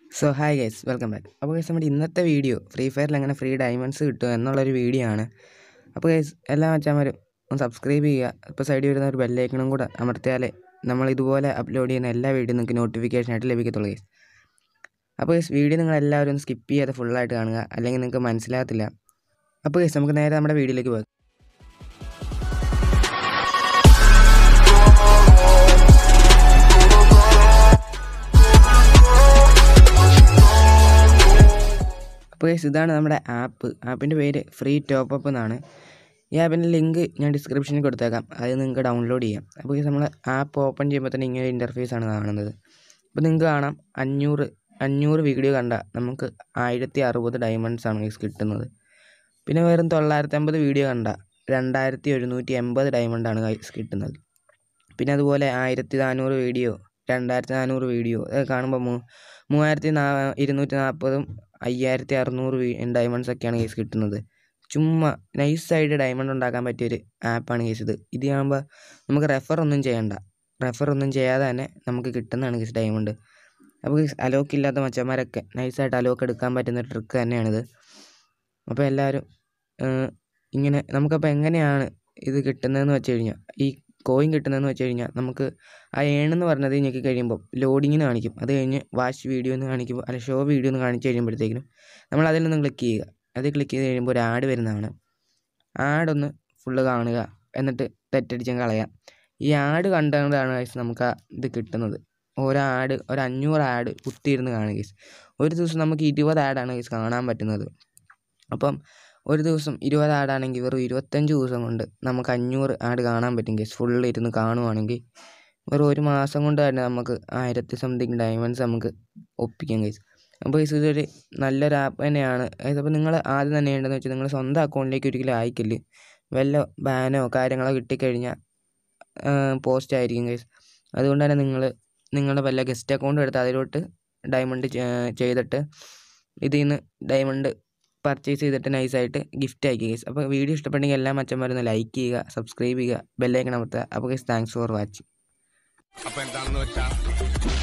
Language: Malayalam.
so hi guys welcome back അപ്പോൾ ഗൈസ് നമ്മുടെ ഇന്നത്തെ വീഡിയോ ഫ്രീ ഫയറിൽ എങ്ങനെ ഫ്രീ ഡയമണ്ട്സ് കിട്ടും എന്നുള്ളൊരു വീഡിയോ ആണ് അപ്പോൾ ഗൈസ് എല്ലാ മച്ചാന്മാരും ഒന്ന് സബ്സ്ക്രൈബ് ചെയ്യുക ഇപ്പോൾ സൈഡിൽ വരുന്ന ഒരു ബെല്ലൈക്കണും കൂടെ അമർത്തിയാലേ നമ്മൾ ഇതുപോലെ അപ്ലോഡ് ചെയ്യുന്ന എല്ലാ വീഡിയോ നിങ്ങൾക്ക് നോട്ടിഫിക്കേഷൻ ആയിട്ട് ലഭിക്കത്തുള്ളൂ ഗൈസ് അപ്പോൾ ഗൈസ് വീഡിയോ നിങ്ങൾ എല്ലാവരും ഒന്ന് സ്കിപ്പ് ചെയ്യാതെ ഫുള്ളായിട്ട് കാണുക അല്ലെങ്കിൽ നിങ്ങൾക്ക് മനസ്സിലാകത്തില്ല അപ്പോൾ ഗൈസ് നമുക്ക് നേരെ നമ്മുടെ വീഡിയോയിലേക്ക് പോകാം അപ്പോൾ ഗൈസ് ഇതാണ് നമ്മുടെ ആപ്പ് ആപ്പിൻ്റെ പേര് ഫ്രീ ടോപ്പ് അപ്പ് എന്നാണ് ഈ ആപ്പിൻ്റെ ലിങ്ക് ഞാൻ ഡിസ്ക്രിപ്ഷനിൽ കൊടുത്തേക്കാം അത് നിങ്ങൾക്ക് ഡൗൺലോഡ് ചെയ്യാം അപ്പോൾ ഗൈസ് നമ്മൾ ആപ്പ് ഓപ്പൺ ചെയ്യുമ്പോൾ തന്നെ ഇങ്ങനെ ഇൻ്റർഫേസ് ആണ് കാണുന്നത് അപ്പോൾ നിങ്ങൾക്ക് കാണാം അഞ്ഞൂറ് അഞ്ഞൂറ് വീഡിയോ കണ്ട നമുക്ക് ആയിരത്തി അറുപത് ഡയമണ്ട്സ് ആണ് ഗൈസ് കിട്ടുന്നത് പിന്നെ വെറും തൊള്ളായിരത്തി അമ്പത് വീഡിയോ കണ്ട രണ്ടായിരത്തി എഴുന്നൂറ്റി എൺപത് ഡയമണ്ടാണ് ഗൈസ് കിട്ടുന്നത് പിന്നെ അതുപോലെ ആയിരത്തി നാനൂറ് വീഡിയോ രണ്ടായിരത്തി നാനൂറ് വീഡിയോ അതൊക്കെ കാണുമ്പോൾ മൂ മൂവായിരത്തി നാ ഇരുന്നൂറ്റി നാൽപ്പതും അയ്യായിരത്തി അറുന്നൂറ് വീ ഡയമണ്ട്സ് ഒക്കെയാണ് കേസ് കിട്ടുന്നത് ചുമ്മാ നൈസായിട്ട് ഡയമണ്ട് ഉണ്ടാക്കാൻ പറ്റിയൊരു ആപ്പാണ് കേസ് ഇത് ഇത് ആകുമ്പോൾ നമുക്ക് റെഫർ ഒന്നും ചെയ്യണ്ട റെഫർ ഒന്നും ചെയ്യാതെ തന്നെ നമുക്ക് കിട്ടുന്നതാണ് കേസ് ഡയമണ്ട് അപ്പോൾ അലോക്ക് ഇല്ലാത്ത മച്ചന്മാരൊക്കെ നൈസായിട്ട് അലോക്ക് എടുക്കാൻ പറ്റുന്ന ട്രിക്ക് തന്നെയാണിത് അപ്പോൾ എല്ലാവരും ഇങ്ങനെ നമുക്കപ്പോൾ എങ്ങനെയാണ് ഇത് കിട്ടുന്നതെന്ന് വെച്ച് കഴിഞ്ഞാൽ ഈ കോയിൻ കിട്ടുന്നതെന്ന് വെച്ച് കഴിഞ്ഞാൽ നമുക്ക് ആ ഏണെന്ന് പറഞ്ഞത് ഞെക്കി കഴിയുമ്പോൾ ലോഡിങ്ങിന് കാണിക്കും അത് കഴിഞ്ഞ് വാച്ച് വീഡിയോ എന്ന് കാണിക്കുമ്പോൾ അല്ല ഷോ വീഡിയോ എന്ന് കാണിച്ച് കഴിയുമ്പോഴത്തേക്കിനും നമ്മൾ അതിൽ നിന്ന് ക്ലിക്ക് ചെയ്യുക അത് ക്ലിക്ക് ചെയ്ത് കഴിയുമ്പോൾ ഒരു ആഡ് വരുന്നതാണ് ആഡൊന്ന് ഫുള്ള് കാണുക എന്നിട്ട് തെറ്റടിച്ചും കളയാം ഈ ആഡ് കണ്ടുകൊണ്ടാണ് ഗൈസ് നമുക്ക് ആ ഇത് കിട്ടുന്നത് ഓരോ ആഡ് ഒരു അഞ്ഞൂറ് ആഡ് കുത്തിയിരുന്ന് കാണുക ഗൈസ് ഒരു ദിവസം നമുക്ക് ഇരുപത് ആഡാണ് ഗൈസ് കാണാൻ പറ്റുന്നത് അപ്പം ഒരു ദിവസം ഇരുപത് ആഡാണെങ്കിൽ വെറും ഇരുപത്തഞ്ച് ദിവസം കൊണ്ട് നമുക്ക് അഞ്ഞൂറ് ആഡ് കാണാൻ പറ്റും ഗൈസ് ഫുള്ള് ഇരുന്ന് കാണുവാണെങ്കിൽ വെറും ഒരു മാസം കൊണ്ട് തന്നെ നമുക്ക് ആയിരത്തി സംതിങ് ഡയമണ്ട്സ് നമുക്ക് ഒപ്പിക്കാം ഗൈസ് അപ്പോൾ ഗൈസ് ഇതൊരു നല്ലൊരു ആപ്പ് തന്നെയാണ് ഗൈസ് അപ്പോൾ നിങ്ങൾ ആദ്യം തന്നെ ചെയ്യേണ്ടതെന്ന് വെച്ചാൽ നിങ്ങൾ സ്വന്തം അക്കൗണ്ടിലേക്ക് ഒരിക്കലും അയക്കില്ല വല്ല ബാനോ കാര്യങ്ങളോ കിട്ടിക്കഴിഞ്ഞാൽ പോസ്റ്റ് ആയിരിക്കും ഗൈസ് അതുകൊണ്ട് തന്നെ നിങ്ങൾ നിങ്ങളുടെ വല്ല ഗസ്റ്റ് അക്കൗണ്ട് എടുത്ത് അതിലോട്ട് ഡയമണ്ട് ചെയ്തിട്ട് ഇതിൽ നിന്ന് ഡയമണ്ട് പർച്ചേസ് ചെയ്തിട്ട് നൈസായിട്ട് ഗിഫ്റ്റ് അയക്കുക ഗൈസ് അപ്പോൾ വീഡിയോ ഇഷ്ടപ്പെട്ടെങ്കിൽ എല്ലാ മച്ചന്മാരൊന്ന് ലൈക്ക് ചെയ്യുക സബ്സ്ക്രൈബ് ചെയ്യുക ബെല്ലൈക്കൺ അമർത്തുക അപ്പോൾ ഗൈസ് താങ്ക്സ് ഫോർ വാച്ചിങ് അപ്പൊ എന്താണെന്ന് വെച്ചാൽ